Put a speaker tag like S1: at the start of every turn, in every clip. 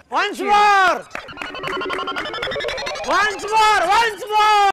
S1: Once more! Once more! Once more!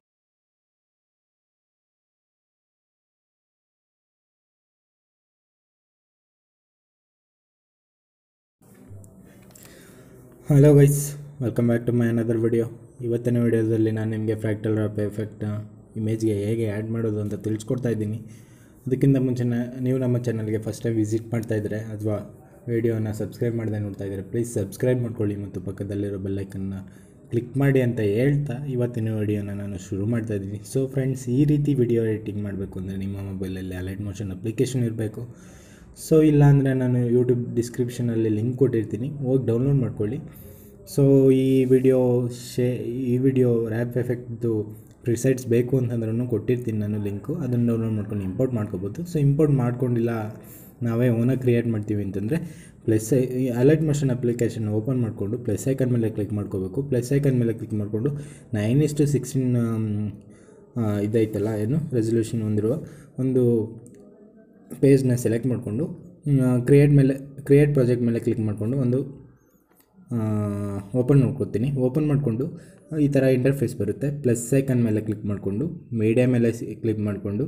S2: Hello guys welcome back to my another video ಇವತ್ತಿನ ವಿಡಿಯೋದಲ್ಲಿ ನಾನು ನಿಮಗೆ fractal rap effect ಇಮೇಜ್ಗೆ ಹೇಗೆ add ಮಾಡೋದು ಅಂತ ತಿಳಿಸ್ಕೊಡ್ತಾ ಇದ್ದೀನಿ ಅದಕ್ಕಿಂತ ಮುಂಚೆ ನ- ನೀವು ನಮ್ಮ ಚಾನಲ್ಗೆ ಫಸ್ಟ್ ಟೈಮ್ ವಿಸಿಟ್ ಮಾಡ್ತಾ ಇದ್ದರೆ ಅಥವಾ ವಿಡಿಯೋನ ಸಬ್ಸ್ಕ್ರೈಬ್ ಮಾಡದೆ ನೋಡ್ತಾ ಇದ್ದರೆ ಪ್ಲೀಸ್ ಸಬ್ಸ್ಕ್ರೈಬ್ ಮಾಡ್ಕೊಳ್ಳಿ ಮತ್ತು ಪಕ್ಕದಲ್ಲಿರೋ ಬೆಲ್ಲೈಕನ್ನ ಕ್ಲಿಕ್ ಮಾಡಿ ಅಂತ ಹೇಳ್ತಾ ಇವತ್ತಿನ ವಿಡಿಯೋನ ನಾನು ಶುರು ಮಾಡ್ತಾ ಇದ್ದೀನಿ ಸೊ ಫ್ರೆಂಡ್ಸ್ ಈ ರೀತಿ ವಿಡಿಯೋ ಎಡಿಟಿಂಗ್ ಮಾಡಬೇಕು ಅಂದರೆ ನಿಮ್ಮ ಮೊಬೈಲಲ್ಲಿ ಅಲೈಟ್ ಮೋಷನ್ ಅಪ್ಲಿಕೇಶನ್ ಇರಬೇಕು ಸೊ ಇಲ್ಲ ಅಂದರೆ ನಾನು ಯೂಟ್ಯೂಬ್ ಡಿಸ್ಕ್ರಿಪ್ಷನಲ್ಲಿ ಲಿಂಕ್ ಕೊಟ್ಟಿರ್ತೀನಿ ಹೋಗಿ ಡೌನ್ಲೋಡ್ ಮಾಡ್ಕೊಳ್ಳಿ ಸೊ ಈ ವಿಡಿಯೋ ಶೇ ಈ ವಿಡಿಯೋ ರ್ಯಾಪ್ ಎಫೆಕ್ಟ್ದು ಪ್ರಿಸೈಟ್ಸ್ ಬೇಕು ಅಂತಂದ್ರೂ ಕೊಟ್ಟಿರ್ತೀನಿ ನಾನು ಲಿಂಕು ಅದನ್ನು ಡೌನ್ಲೋಡ್ ಮಾಡ್ಕೊಂಡು ಇಂಪೋರ್ಟ್ ಮಾಡ್ಕೋಬೋದು ಸೊ ಇಂಪೋರ್ಟ್ ಮಾಡ್ಕೊಂಡಿಲ್ಲ ನಾವೇ ಓನಾಗಿ ಕ್ರಿಯೇಟ್ ಮಾಡ್ತೀವಿ ಅಂತಂದರೆ ಪ್ಲಸ್ ಈ ಅಲರ್ಟ್ ಮೋಷನ್ ಅಪ್ಲಿಕೇಶನ್ ಓಪನ್ ಮಾಡಿಕೊಂಡು ಪ್ಲಸ್ ಐಕನ್ ಮೇಲೆ ಕ್ಲಿಕ್ ಮಾಡ್ಕೋಬೇಕು ಪ್ಲಸ್ ಐಕನ್ ಮೇಲೆ ಕ್ಲಿಕ್ ಮಾಡಿಕೊಂಡು ನೈನ್ ಇಸ್ಟು ಸಿಕ್ಸ್ಟೀನ್ ಇದೈತಲ್ಲ ಏನು ರೆಸಲ್ಯೂಷನ್ ಹೊಂದಿರುವ ಒಂದು ಪೇಜ್ನ ಸೆಲೆಕ್ಟ್ ಮಾಡಿಕೊಂಡು ಕ್ರಿಯೇಟ್ ಮೇಲೆ ಕ್ರಿಯೇಟ್ ಪ್ರಾಜೆಕ್ಟ್ ಮೇಲೆ ಕ್ಲಿಕ್ ಮಾಡಿಕೊಂಡು ಒಂದು ಓಪನ್ ಮಾಡ್ಕೊತೀನಿ ಓಪನ್ ಮಾಡಿಕೊಂಡು ಈ ಥರ ಇಂಟರ್ಫೇಸ್ ಬರುತ್ತೆ ಪ್ಲಸ್ ಐಕನ್ ಮೇಲೆ ಕ್ಲಿಕ್ ಮಾಡಿಕೊಂಡು ಮೀಡಿಯಾ ಮೇಲೆ ಕ್ಲಿಕ್ ಮಾಡಿಕೊಂಡು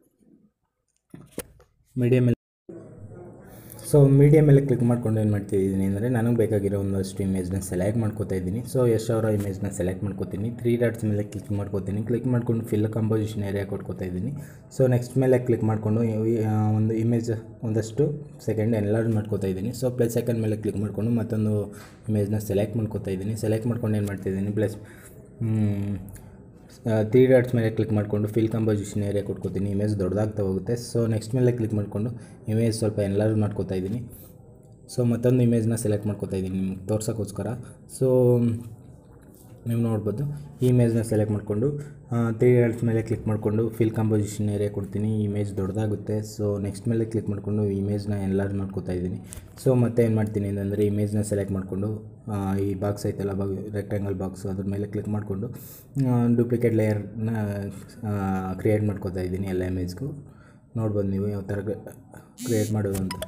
S2: ಮೀಡಿಯಾ ಮೇಲೆ ಸೊ ಮೀಡಿಯಾ ಮೇಲೆ ಕ್ಲಿಕ್ ಮಾಡ್ಕೊಂಡು ಏನು ಮಾಡ್ತಿದ್ದೀನಿ ಅಂದರೆ ನನಗೆ ಬೇಕಾಗಿರೋ ಒಂದಷ್ಟು ಇಮೇಜ್ನ ಸೆಲೆಕ್ಟ್ ಮಾಡ್ಕೋತಾ ಇದ್ದೀನಿ ಸೊ ಎಷ್ಟು ಸಾವಿರ ಇಮೇಜ್ನ ಸೆಲೆಕ್ಟ್ ಮಾಡ್ಕೋತೀನಿ ತ್ರೀ ಡಾಟ್ಸ್ ಮೇಲೆ ಕ್ಲಿಕ್ ಮಾಡ್ಕೋತೀನಿ ಕ್ಲಿಕ್ ಮಾಡ್ಕೊಂಡು ಫಿಲ್ ಕಂಪೋಸಿಷನ್ ಏರಿಯಾ ಕೊಟ್ಕೋತಾ ಇದ್ದೀನಿ ಸೊ ನೆಕ್ಸ್ಟ್ ಮೇಲೆ ಕ್ಲಿಕ್ ಮಾಡಿಕೊಂಡು ಒಂದು ಇಮೇಜ್ ಒಂದಷ್ಟು ಸೆಕೆಂಡ್ ಎನ್ಲಾರ್ಜ್ ಮಾಡ್ಕೋತಾ ಇದ್ದೀನಿ ಸೊ ಪ್ಲಸ್ ಸೆಕೆಂಡ್ ಮೇಲೆ ಕ್ಲಿಕ್ ಮಾಡಿಕೊಂಡು ಮತ್ತೊಂದು ಇಮೇಜ್ನ ಸೆಲೆಕ್ಟ್ ಮಾಡ್ಕೋತಾ ಇದ್ದೀನಿ ಸೆಲೆಕ್ಟ್ ಮಾಡ್ಕೊಂಡು ಏನು ಮಾಡ್ತಿದ್ದೀನಿ ಪ್ಲಸ್ ತ್ರೀ ಡಾಟ್ಸ್ ಮೇಲೆ ಕ್ಲಿಕ್ ಮಾಡಿಕೊಂಡು ಫಿಲ್ ಕಂಪೋಸಿಷನ್ ಏರಿಯಾ ಕೊಟ್ಕೋತೀನಿ ಇಮೇಜ್ ದೊಡ್ಡದಾಗ್ತಾ ಹೋಗುತ್ತೆ ಸೊ ನೆಕ್ಸ್ಟ್ ಮೇಲೆ ಕ್ಲಿಕ್ ಮಾಡಿಕೊಂಡು ಇಮೇಜ್ ಸ್ವಲ್ಪ ಎನ್ಲಾರ್ಜ್ ಮಾಡ್ಕೋತಾ ಇದ್ದೀನಿ ಸೊ ಮತ್ತೊಂದು ಇಮೇಜ್ನ ಸೆಲೆಕ್ಟ್ ಮಾಡ್ಕೋತಾ ಇದ್ದೀನಿ ನಿಮ್ಗೆ ತೋರ್ಸೋಕ್ಕೋಸ್ಕರ ಸೊ ನೀವು ನೋಡ್ಬೋದು ಈ ಇಮೇಜ್ನ ಸೆಲೆಕ್ಟ್ ಮಾಡಿಕೊಂಡು ತ್ರೀ ಡಾಟ್ಸ್ ಮೇಲೆ ಕ್ಲಿಕ್ ಮಾಡಿಕೊಂಡು ಫಿಲ್ ಕಂಪೋಸಿಷನ್ ಏರಿಯಾ ಕೊಡ್ತೀನಿ ಇಮೇಜ್ ದೊಡ್ಡದಾಗುತ್ತೆ ಸೊ ನೆಕ್ಸ್ಟ್ ಮೇಲೆ ಕ್ಲಿಕ್ ಮಾಡಿಕೊಂಡು ಇಮೇಜ್ನ ಎನ್ಲಾರ್ಜ್ ಮಾಡ್ಕೋತಾ ಇದ್ದೀನಿ ಸೊ ಮತ್ತೆ ಏನು ಮಾಡ್ತೀನಿ ಅಂತಂದರೆ ಇಮೇಜ್ನ ಸೆಲೆಕ್ಟ್ ಮಾಡಿಕೊಂಡು ಈ ಬಾಕ್ಸ್ ಐತಲ್ಲ ಬಾಗ್ ರೆಕ್ಟ್ಯಾಂಗಲ್ ಬಾಕ್ಸು ಅದ್ರ ಮೇಲೆ ಕ್ಲಿಕ್ ಮಾಡಿಕೊಂಡು ಡೂಪ್ಲಿಕೇಟ್ ಲೇಯರ್ನ ಕ್ರಿಯೇಟ್ ಮಾಡ್ಕೋತಾ ಇದ್ದೀನಿ ಎಲ್ಲ ಇಮೇಜ್ಗೂ ನೋಡ್ಬೋದು ನೀವು ಯಾವ ಥರ ಕ್ರಿಯೇಟ್ ಮಾಡೋದು ಅಂತ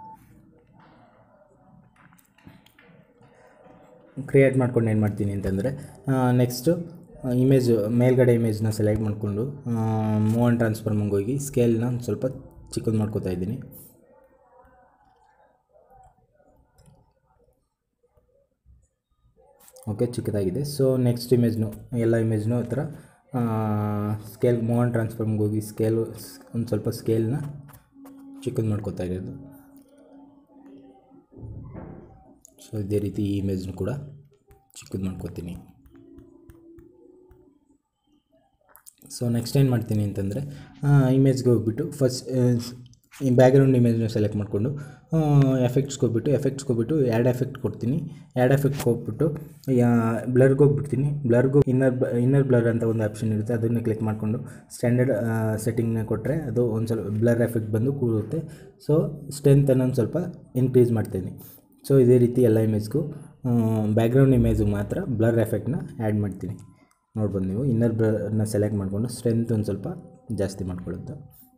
S2: ಕ್ರಿಯೇಟ್ ಮಾಡ್ಕೊಂಡು ಏನು ಮಾಡ್ತೀನಿ ಅಂತಂದರೆ ನೆಕ್ಸ್ಟು ಇಮೇಜ್ ಮೇಲ್ಗಡೆ ಇಮೇಜ್ನ ಸೆಲೆಕ್ಟ್ ಮಾಡಿಕೊಂಡು ಮೂವ್ ಆ್ಯಂಡ್ ಟ್ರಾನ್ಸ್ಫಾರ್ಮಂಗೆ ಹೋಗಿ ಸ್ಕೇಲ್ನ ಒಂದು ಸ್ವಲ್ಪ ಚಿಕ್ಕದು ಮಾಡ್ಕೋತಾ ಇದ್ದೀನಿ ಓಕೆ ಚಿಕ್ಕದಾಗಿದೆ ಸೊ ನೆಕ್ಸ್ಟ್ ಇಮೇಜ್ನು ಎಲ್ಲ ಇಮೇಜ್ನು ಆ ಥರ ಸ್ಕೇಲ್ ಮೂವ್ ಆ್ಯಂಡ್ ಟ್ರಾನ್ಸ್ಫಾರ್ಮ್ಗೆ ಹೋಗಿ ಸ್ಕೇಲು ಒಂದು ಸ್ವಲ್ಪ ಸ್ಕೇಲ್ನ ಚಿಕ್ಕದು ಮಾಡ್ಕೋತಾ ಇರೋದು ಸೊ ಇದೇ ರೀತಿ ಈ ಇಮೇಜ್ನು ಕೂಡ ಚಿಕ್ಕದು ಮಾಡ್ಕೋತೀನಿ ಸೊ ನೆಕ್ಸ್ಟ್ ಏನು ಮಾಡ್ತೀನಿ ಅಂತಂದರೆ ಇಮೇಜ್ಗೆ ಹೋಗ್ಬಿಟ್ಟು ಫಸ್ಟ್ ಈ ಬ್ಯಾಕ್ಗ್ರೌಂಡ್ ಇಮೇಜ್ನ ಸೆಲೆಕ್ಟ್ ಮಾಡಿಕೊಂಡು ಎಫೆಕ್ಟ್ಸ್ಗೆ ಹೋಗ್ಬಿಟ್ಟು ಎಫೆಕ್ಟ್ಸ್ಗೆ ಹೋಗ್ಬಿಟ್ಟು ಆ್ಯಡ್ ಎಫೆಕ್ಟ್ ಕೊಡ್ತೀನಿ ಆ್ಯಡ್ ಎಫೆಕ್ಟ್ಗೆ ಹೋಗ್ಬಿಟ್ಟು ಬ್ಲರ್ಗೆ ಹೋಗ್ಬಿಡ್ತೀನಿ ಬ್ಲರ್ಗೂ ಇನ್ನರ್ ಇನ್ನರ್ ಬ್ಲರ್ ಅಂತ ಒಂದು ಆಪ್ಷನ್ ಇರುತ್ತೆ ಅದನ್ನು ಕ್ಲಿಕ್ ಮಾಡಿಕೊಂಡು ಸ್ಟ್ಯಾಂಡರ್ಡ್ ಸೆಟ್ಟಿಂಗ್ನ ಕೊಟ್ಟರೆ ಅದು ಒಂದು ಸ್ವಲ್ಪ ಬ್ಲರ್ ಎಫೆಕ್ಟ್ ಬಂದು ಕೂರುತ್ತೆ ಸೊ ಸ್ಟ್ರೆಂತನ್ನು ಒಂದು ಸ್ವಲ್ಪ ಇನ್ಕ್ರೀಸ್ ಮಾಡ್ತೀನಿ ಸೊ ಇದೇ ರೀತಿ ಎಲ್ಲ ಇಮೇಜ್ಗೂ ಬ್ಯಾಕ್ಗ್ರೌಂಡ್ ಇಮೇಜಿಗೆ ಮಾತ್ರ ಬ್ಲರ್ ಎಫೆಕ್ಟ್ನ ಆ್ಯಡ್ ಮಾಡ್ತೀನಿ ನೋಡ್ಬೋದು ನೀವು ಇನ್ನರ್ ಬ್ಲರ್ನ ಸೆಲೆಕ್ಟ್ ಮಾಡಿಕೊಂಡು ಸ್ಟ್ರೆಂತ್ ಒಂದು ಸ್ವಲ್ಪ ಜಾಸ್ತಿ ಮಾಡ್ಕೊಳ್ಳುತ್ತೆ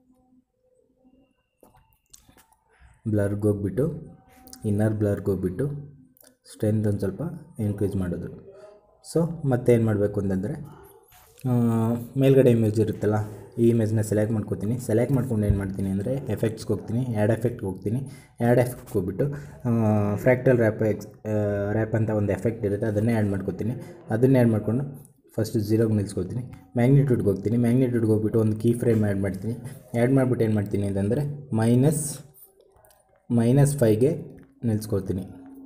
S2: ಬ್ಲರ್ಗೆ ಹೋಗ್ಬಿಟ್ಟು ಇನ್ನರ್ ಬ್ಲರ್ಗೆ ಹೋಗ್ಬಿಟ್ಟು ಸ್ಟ್ರೆಂತ್ ಒಂದು ಸ್ವಲ್ಪ ಇನ್ಕ್ರೀಸ್ ಮಾಡೋದು ಸೊ ಮತ್ತೆ ಏನು ಮಾಡಬೇಕು ಅಂತಂದರೆ ಮೇಲ್ಗಡೆ ಇಮೇಜ್ ಇರುತ್ತಲ್ಲ ಈ ಇಮೇಜ್ನ ಸೆಲೆಕ್ಟ್ ಮಾಡ್ಕೋತೀನಿ ಸೆಲೆಕ್ಟ್ ಮಾಡ್ಕೊಂಡು ಏನು ಮಾಡ್ತೀನಿ ಅಂದರೆ ಎಫೆಕ್ಟ್ಸ್ಗೆ ಹೋಗ್ತೀನಿ ಆ್ಯಡ್ ಎಫೆಕ್ಟ್ಗೆ ಹೋಗ್ತೀನಿ ಆ್ಯಡ್ ಎಫೆಕ್ಟ್ಗೆ ಹೋಗ್ಬಿಟ್ಟು ಫ್ರ್ಯಾಕ್ಟಲ್ ರ್ಯಾಪ್ ಎಕ್ಸ್ ರ್ಯಾಪ್ ಅಂತ ಒಂದು ಎಫೆಕ್ಟ್ ಇರುತ್ತೆ ಅದನ್ನೇ ಆ್ಯಡ್ ಮಾಡ್ಕೋತೀನಿ ಅದನ್ನೇ ಆ್ಯಡ್ ಮಾಡಿಕೊಂಡು ಫಸ್ಟ್ ಝೀರೋಗೆ ನಿಲ್ಸ್ಕೊಳ್ತೀನಿ ಮ್ಯಾಗ್ನಿಟ್ಯೂಡ್ಗೆ ಹೋಗ್ತೀನಿ ಮ್ಯಾಗ್ನಿಟ್ಯೂಡ್ಗೆ ಹೋಗ್ಬಿಟ್ಟು ಒಂದು ಕೀ ಫ್ರೇಮ್ ಆ್ಯಡ್ ಮಾಡ್ತೀನಿ ಆ್ಯಡ್ ಮಾಡಿಬಿಟ್ಟು ಏನು ಮಾಡ್ತೀನಿ ಅಂತಂದರೆ ಮೈನಸ್ ಮೈನಸ್ ಫೈವ್ಗೆ ನಿಲ್ಸ್ಕೊಳ್ತೀನಿ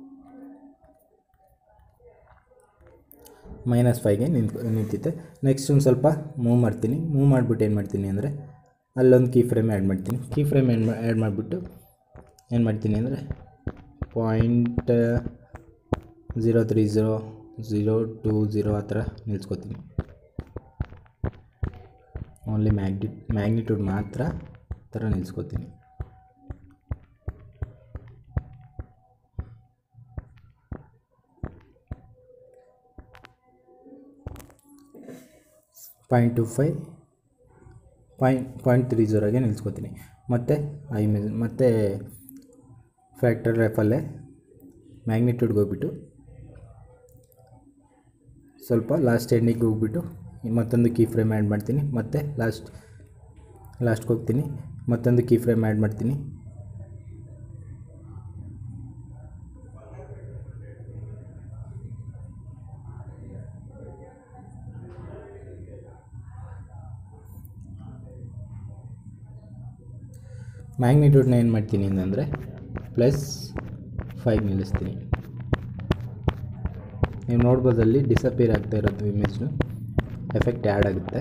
S2: ಮೈನಸ್ ಫೈವ್ಗೆ ನಿಂತ್ ನಿಂತಿತ್ತೆ ನೆಕ್ಸ್ಟ್ ಒಂದು ಸ್ವಲ್ಪ ಮೂವ್ ಮಾಡ್ತೀನಿ ಮೂವ್ ಮಾಡಿಬಿಟ್ಟು ಏನು ಮಾಡ್ತೀನಿ ಅಂದರೆ ಅಲ್ಲೊಂದು ಕೀ ಫ್ರೇಮ್ ಆ್ಯಡ್ ಮಾಡ್ತೀನಿ ಕೀ ಫ್ರೇಮ್ ಏನು ಆ್ಯಡ್ ಮಾಡಿಬಿಟ್ಟು ಏನು ಮಾಡ್ತೀನಿ ಅಂದರೆ point zero three zero zero two zero ಆ ಥರ ನಿಲ್ಸ್ಕೊತೀನಿ ಓನ್ಲಿ ಮ್ಯಾಗ್ನಿ ಮ್ಯಾಗ್ನಿಟ್ಯೂಡ್ ಮಾತ್ರ ಆ ಥರ ನಿಲ್ಸ್ಕೊತೀನಿ point two five point point three ಝೀರೋಗೆ ನಿಲ್ಸ್ಕೊತೀನಿ ಮತ್ತು ಆ ಇಮೇಜ್ ಮತ್ತು ಫ್ಯಾಕ್ಟರ್ ರೆಫಲ್ಲೇ ಮ್ಯಾಗ್ನಿಟ್ಯೂಡ್ಗೆ ಹೋಗ್ಬಿಟ್ಟು ಸ್ವಲ್ಪ ಲಾಸ್ಟ್ ಎಂಡಿಗೆ ಹೋಗ್ಬಿಟ್ಟು ಮತ್ತೊಂದು ಕೀ ಫ್ರೇಮ್ ಆ್ಯಡ್ ಮಾಡ್ತೀನಿ ಮತ್ತು ಲಾಸ್ಟ್ ಲಾಸ್ಟ್ಗೆ ಹೋಗ್ತೀನಿ ಮತ್ತೊಂದು ಕೀ ಫ್ರೇಮ್ ಆ್ಯಡ್ ಮಾಡ್ತೀನಿ ಮ್ಯಾಗ್ನಿಟ್ಯೂಡ್ನ ಏನು ಮಾಡ್ತೀನಿ ಅಂತಂದರೆ ಪ್ಲಸ್ ಫೈವ್ ನಿಲ್ಲಿಸ್ತೀನಿ ನೀವು ನೋಡ್ಬೋದು ಅಲ್ಲಿ ಡಿಸಪಿಯರ್ ಆಗ್ತಾ ಇರೋದು ಇಮೇಜ್ನು ಎಫೆಕ್ಟ್ ಆ್ಯಡ್ ಆಗುತ್ತೆ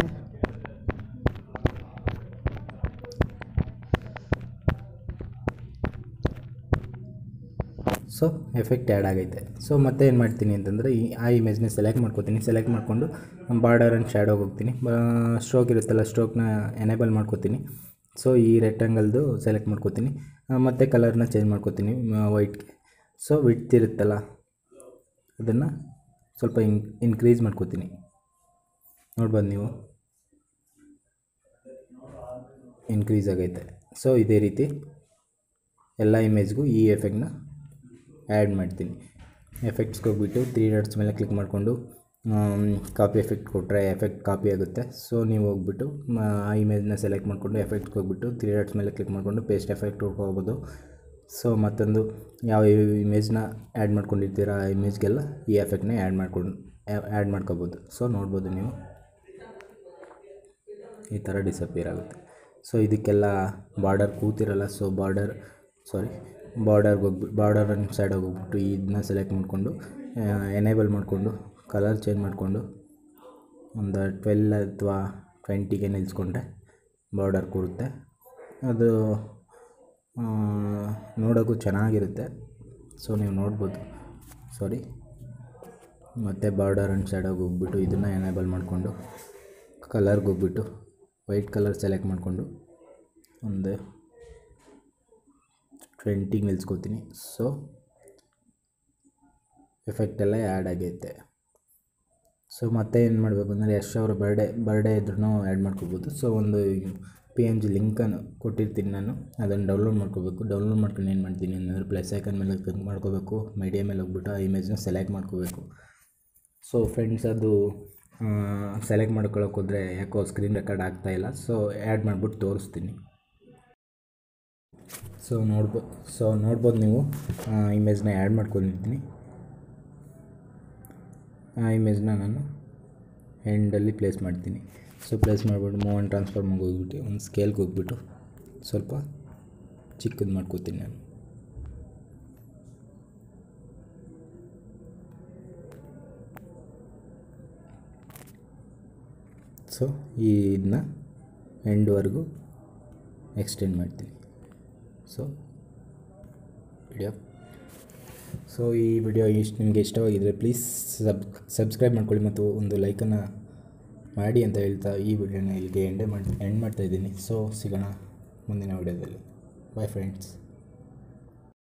S2: ಸೊ ಎಫೆಕ್ಟ್ ಆ್ಯಡ್ ಆಗೈತೆ ಸೊ ಮತ್ತೆ ಏನು ಮಾಡ್ತೀನಿ ಅಂತಂದರೆ ಈ ಆ ಇಮೇಜ್ನ ಸೆಲೆಕ್ಟ್ ಮಾಡ್ಕೋತೀನಿ ಸೆಲೆಕ್ಟ್ ಮಾಡಿಕೊಂಡು ಬಾರ್ಡರ್ ಆ್ಯಂಡ್ ಶ್ಯಾಡೋಗೆ ಹೋಗ್ತೀನಿ ಸ್ಟ್ರೋಕ್ ಇರುತ್ತಲ್ಲ ಸ್ಟ್ರೋಕ್ನ ಎನೇಬಲ್ ಮಾಡ್ಕೋತೀನಿ ಸೊ ಈ ರೆಕ್ಟಾಂಗಲ್ದು ಸೆಲೆಕ್ಟ್ ಮಾಡ್ಕೋತೀನಿ ಮತ್ತು ಕಲರ್ನ ಚೇಂಜ್ ಮಾಡ್ಕೋತೀನಿ ವೈಟ್ಗೆ ಸೊ ವಿಡ್ತ್ ಇರುತ್ತಲ್ಲ ಅದನ್ನು ಸ್ವಲ್ಪ ಇನ್ ಇನ್ಕ್ರೀಸ್ ಮಾಡ್ಕೋತೀನಿ ನೋಡ್ಬೋದು ನೀವು ಇನ್ಕ್ರೀಸ್ ಆಗೈತೆ ಸೊ ಇದೇ ರೀತಿ ಎಲ್ಲ ಇಮೇಜ್ಗೂ ಈ ಎಫೆಕ್ಟ್ನ ಆ್ಯಡ್ ಮಾಡ್ತೀನಿ ಎಫೆಕ್ಟ್ಸ್ಗೆ ಹೋಗ್ಬಿಟ್ಟು ತ್ರೀ ಡಾಟ್ಸ್ ಮೇಲೆ ಕ್ಲಿಕ್ ಮಾಡಿಕೊಂಡು ಕಾಪಿ ಎಫೆಕ್ಟ್ ಕೊಟ್ಟರೆ ಎಫೆಕ್ಟ್ ಕಾಪಿ ಆಗುತ್ತೆ ಸೊ ನೀವು ಹೋಗ್ಬಿಟ್ಟು ಮ- ಆ ಇಮೇಜ್ನ ಸೆಲೆಕ್ಟ್ ಮಾಡಿಕೊಂಡು ಎಫೆಕ್ಟ್ಗೆ ಹೋಗ್ಬಿಟ್ಟು ತ್ರೀ ಡಾಟ್ಸ್ ಮೇಲೆ ಕ್ಲಿಕ್ ಮಾಡಿಕೊಂಡು ಪೇಸ್ಟ್ ಎಫೆಕ್ಟ್ ಹೋಗ್ಬೋದು ಸೊ ಮತ್ತೊಂದು ಯಾವ ಇಮೇಜ್ನ ಆ್ಯಡ್ ಮಾಡ್ಕೊಂಡಿರ್ತೀರ ಆ ಇಮೇಜ್ಗೆಲ್ಲ ಈ ಎಫೆಕ್ಟ್ನ ಆ್ಯಡ್ ಮಾಡ್ಕೊಂಡು ಆ್ಯಡ್ ಮಾಡ್ಕೋಬೋದು ಸೊ ನೋಡ್ಬೋದು ನೀವು ಈ ಥರ ಡಿಸಪಿಯರ್ ಆಗುತ್ತೆ ಸೊ ಇದಕ್ಕೆಲ್ಲ ಬಾರ್ಡರ್ ಕೂತಿರಲ್ಲ ಸೊ ಬಾರ್ಡರ್ ಸಾರಿ ಬಾರ್ಡರ್ಗೆ ಹೋಗ್ಬಿಟ್ಟು ಬಾರ್ಡರ್ ಆ್ಯಂಡ್ ಸೈಡಾಗಿ ಹೋಗ್ಬಿಟ್ಟು ಇದನ್ನ ಸೆಲೆಕ್ಟ್ ಮಾಡಿಕೊಂಡು ಎನೇಬಲ್ ಮಾಡಿಕೊಂಡು ಕಲರ್ ಚೇಂಜ್ ಮಾಡಿಕೊಂಡು ಒಂದು ಟ್ವೆಲ್ ಅಥವಾ ಟ್ವೆಂಟಿಗೆ ನಿಲ್ಲಿಸ್ಕೊಂಡ್ರೆ ಬಾರ್ಡರ್ ಕೂರುತ್ತೆ ಅದು ಆ, ನೋಡೋಕ್ಕೂ ಚೆನ್ನಾಗಿರುತ್ತೆ ಸೊ ನೀವು ನೋಡ್ಬೋದು ಸಾರಿ ಮತ್ತು ಬಾರ್ಡರ್ ಆ್ಯಂಡ್ ಸೈಡಾಗಿ ಹೋಗ್ಬಿಟ್ಟು ಇದನ್ನು ಎನೇಬಲ್ ಮಾಡಿಕೊಂಡು ಕಲರ್ಗೆ ಹೋಗ್ಬಿಟ್ಟು ವೈಟ್ ಕಲರ್ ಸೆಲೆಕ್ಟ್ ಮಾಡಿಕೊಂಡು ಒಂದು ಟ್ವೆಂಟಿಗೆ ನಿಲ್ಸ್ಕೊತೀನಿ ಸೊ ಎಫೆಕ್ಟ್ ಎಲ್ಲ ಆ್ಯಡ್ ಆಗೈತೆ ಸೊ ಮತ್ತೆ ಏನು ಮಾಡಬೇಕು ಅಂದರೆ ಯಶ್ ಅವರ ಬರ್ಡೇ ಬರ್ಡೇ ಇದ್ರೂ ಆ್ಯಡ್ ಮಾಡ್ಕೋಬೋದು ಸೊ ಒಂದು ಪಿ ಎನ್ ಜಿ ಲಿಂಕನ್ನು ಕೊಟ್ಟಿರ್ತೀನಿ ನಾನು ಅದನ್ನು ಡೌನ್ಲೋಡ್ ಮಾಡ್ಕೋಬೇಕು ಡೌನ್ಲೋಡ್ ಮಾಡ್ಕೊಂಡು ಏನು ಮಾಡ್ತೀನಿ ಅಂದರೆ ಪ್ಲಸ್ ಐಕನ್ ಮೇಲೆ ಕ್ಲಿಕ್ ಮಾಡ್ಕೋಬೇಕು ಮೀಡಿಯಾ ಮೇಲೆ ಹೋಗ್ಬಿಟ್ಟು ಆ ಇಮೇಜ್ನ ಸೆಲೆಕ್ಟ್ ಮಾಡ್ಕೋಬೇಕು ಸೊ ಫ್ರೆಂಡ್ಸ್ ಅದು ಸೆಲೆಕ್ಟ್ ಮಾಡ್ಕೊಳಕ್ಕೆ ಹೋದರೆ ಯಾಕೋ ಸ್ಕ್ರೀನ್ ರೆಕಾರ್ಡ್ ಆಗ್ತಾಯಿಲ್ಲ ಸೊ ಆ್ಯಡ್ ಮಾಡಿಬಿಟ್ಟು ತೋರಿಸ್ತೀನಿ ಸೊ ನೋಡ್ಬೋ ಸೊ ನೋಡ್ಬೋದು ನೀವು ಇಮೇಜ್ನ ಆ್ಯಡ್ ಮಾಡ್ಕೊಂಡಿದ್ದೀನಿ ಆ ಇಮೇಜ್ನ ನಾನು ಎಂಡಲ್ಲಿ ಪ್ಲೇಸ್ ಮಾಡ್ತೀನಿ ಸೊ ಪ್ಲೇಸ್ ಮಾಡಿಬಿಟ್ಟು ಮೂವ್ ಆ್ಯಂಡ್ ಟ್ರಾನ್ಸ್ಫಾರ್ಮಿಗೆ ಹೋಗ್ಬಿಟ್ಟು ಒಂದು ಸ್ಕೇಲ್ಗೆ ಹೋಗ್ಬಿಟ್ಟು ಸ್ವಲ್ಪ ಚಿಕ್ಕದು ಮಾಡ್ಕೋತೀನಿ ನಾನು ಸೊ ಈ ಇದನ್ನ ಎಂಡ್ವರೆಗೂ ಎಕ್ಸ್ಟೆಂಡ್ ಮಾಡ್ತೀನಿ ಸೊ ವಿಡಿಯೋ ಸೊ ಈ ವಿಡಿಯೋ ಇಷ್ಟು ನಿಮಗೆ ಇಷ್ಟವಾಗಿದ್ದರೆ ಪ್ಲೀಸ್ ಸಬ್ ಸಬ್ಸ್ಕ್ರೈಬ್ ಮಾಡ್ಕೊಳ್ಳಿ ಮತ್ತು ಒಂದು ಲೈಕನ್ನು ಮಾಡಿ ಅಂತ ಹೇಳ್ತಾ ಈ ವಿಡಿಯೋನ ಇಲ್ಲಿಗೆ ಎಂಡೇ ಮಾಡಿ ಎಂಡ್ ಮಾಡ್ತಾಯಿದ್ದೀನಿ ಸೊ ಸಿಗೋಣ ಮುಂದಿನ ವಿಡಿಯೋದಲ್ಲಿ ಬಾಯ್ ಫ್ರೆಂಡ್ಸ್